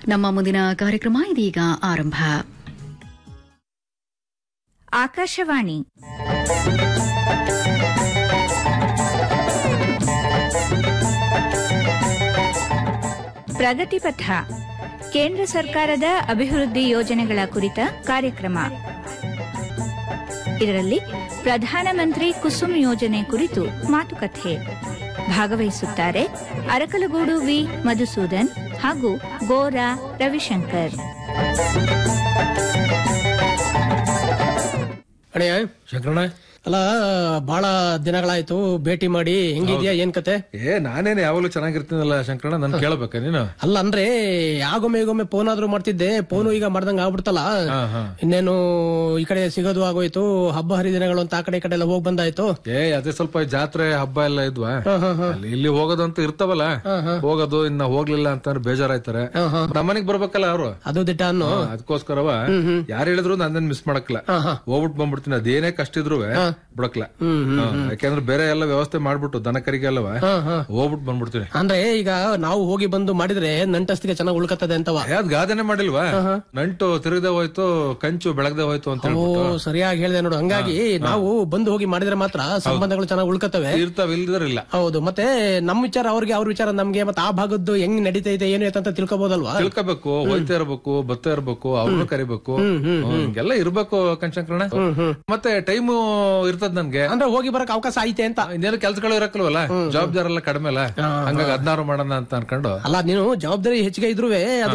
ನಮ್ಮ ಮುಂದಿನ ಕಾರ್ಯಕ್ರಮ ಇದೀಗ ಆರಂಭ ಆಕಾಶವಾಣಿ ಪ್ರಗತಿಪಥ ಕೇಂದ್ರ ಸರ್ಕಾರದ ಅಭಿವೃದ್ಧಿ ಯೋಜನೆಗಳ ಕುರಿತ ಕಾರ್ಯಕ್ರಮ ಇದರಲ್ಲಿ ಪ್ರಧಾನಮಂತ್ರಿ ಕುಸುಮ್ ಯೋಜನೆ ಕುರಿತು ಮಾತುಕತೆ ಭಾಗವಹಿಸುತ್ತಾರೆ ಅರಕಲಗೂಡು ವಿ ಮಧುಸೂದನ್ ಹಾಗೂ ಗೋರಾ ರವಿಶಂಕರ್ ಅಣ್ಣಯ್ಯ ಶಂಕರಣ್ಣ ಅಲ್ಲ ಬಹಳ ದಿನಗಳಾಯ್ತು ಭೇಟಿ ಮಾಡಿ ಹೆಂಗಿದ್ಯಾ ಏನ್ ಕತೆ ಏ ನಾನೇನು ಯಾವಾಗಲೂ ಚೆನ್ನಾಗಿರ್ತೀನಲ್ಲ ಶಂಕರಣ್ಣ ನನ್ ಕೇಳಬೇಕ ನೀನು ಅಲ್ಲ ಅಂದ್ರೆ ಆಗೊಮ್ಮೆ ಈಗೊಮ್ಮೆ ಫೋನ್ ಆದ್ರೂ ಮಾಡ್ತಿದ್ದೆ ಫೋನು ಈಗ ಮಾಡ್ದಂಗ ಆಗ್ಬಿಡ್ತಲ್ಲ ಹಾ, ಹಾ. ಇನ್ನೇನು ಈ ಕಡೆ ಸಿಗೋದು ಆಗೋಯ್ತು ಹಬ್ಬ ಹರಿದಿನಗಳು ಅಂತ ಆ ಕಡೆ ಈ ಕಡೆ ಎಲ್ಲ ಹೋಗ್ ಬಂದಾಯ್ತು ಏ ಅದೇ ಸ್ವಲ್ಪ ಜಾತ್ರೆ ಹಬ್ಬ ಎಲ್ಲ ಇದ್ವಾ ಅಲ್ಲಿ ಇಲ್ಲಿ ಹೋಗೋದಂತ ಇರ್ತಾವಲ್ಲ ಹೋಗೋದು ಇನ್ನ ಹೋಗ್ಲಿಲ್ಲ ಅಂತಂದ್ರೆ ಬೇಜಾರಾಯ್ತಾರೆ ನಮ್ಮನೆಗ್ ಬರ್ಬೇಕಲ್ಲ ಅವ್ರು ಅದು ದಿಟ್ಟ ಅನ್ನು ಅದಕ್ಕೋಸ್ಕರವ ಯಾರು ಹೇಳಿದ್ರು ನನ್ನನ್ ಮಿಸ್ ಮಾಡಕ್ಲ ಹೋಗ್ಬಿಟ್ಟು ಬಂದ್ಬಿಡ್ತೀನಿ ಅದೇನೇ ಕಷ್ಟ ಇದ್ರು ಬಿಡಕ್ಲ ಹಾ, ಯಾಕೆಂದ್ರೆ ಬೇರೆ ಎಲ್ಲ ವ್ಯವಸ್ಥೆ ಮಾಡ್ಬಿಟ್ಟು ದನ ಕರಿಗೆ ಅಲ್ಲವ ಹೋಗ್ಬಿಟ್ಟು ಬಂದ್ಬಿಡ್ತೀನಿ ಅಂದ್ರೆ ಈಗ ನಾವು ಹೋಗಿ ಬಂದು ಮಾಡಿದ್ರೆ ನಂಟಸ್ತಿಗೆ ಚೆನ್ನಾಗಿ ಉಳ್ಕತ್ತದೆ ಅಂತವ ಏ, ಅದ್ ಗಾದನೆ ಮಾಡಿಲ್ವಾ ನಂಟು ತಿರುಗದೆ ಹೋಯ್ತು ಕಂಚು ಬೆಳಗ್ದೆ ಹೋಯ್ತು ಅಂತ ಓ ಹೇಳ್ಬಿಟ್ಟು ಸರಿಯಾಗಿ ಹೇಳಿದೆ ನೋಡು ಹಂಗಾಗಿ ನಾವು ಬಂದು ಹೋಗಿ ಮಾಡಿದ್ರೆ ಮಾತ್ರ ಸಂಬಂಧಗಳು ಚೆನ್ನಾಗಿ ಉಳ್ಕತ್ತವೆ ಇರ್ತಾವ ಇಲ್ದಿರ ಹೌದು ಮತ್ತೆ ನಮ್ ವಿಚಾರ ಅವ್ರಿಗೆ ಅವ್ರ ವಿಚಾರ ನಮ್ಗೆ ಮತ್ತೆ ಆ ಭಾಗದ್ದು ಹೆಂಗ್ ನಡೀತೈತೆ ಏನು ಅಂತ ತಿಳ್ಕೊಬೋದಲ್ವಾ ತಿಳ್ಕೋಬೇಕು ಹೋಯ್ತಾ ಇರ್ಬೇಕು ಬತ್ತಾ ಇರ್ಬೇಕು ಅವ್ರನ್ನು ಕರಿಬೇಕು ಹ್ಮ್, ಹಿಂಗೆಲ್ಲ ಇರ್ಬೇಕು ಕಣ್ಶಂಕರಣ ಮತ್ತೆ ಟೈಮು ಇರ್ತದ ನನ್ಗೆ ಅಂದ್ರೆ ಹೋಗಿ ಬರಕ್ ಅವಕಾಶ ಐತೆ ಅಂತ ಇನ್ನೇನು ಕೆಲ್ಸಗಳು ಇರಕ್ಕಲ್ವಲ್ಲ ಜವಾಬ್ದಾರಿ ಎಲ್ಲ ಕಡಿಮೆ ಅಲ್ಲ ಹಂಗಾಗಿ ಹದ್ನಾರು ಮಾಡೋಣ ಅಂತ ಅನ್ಕೊಂಡು ಅಲ್ಲ ನೀನು ಜವಾಬ್ದಾರಿ ಹೆಚ್ಚಿಗೆ ಇದ್ರುವೆ ಅದು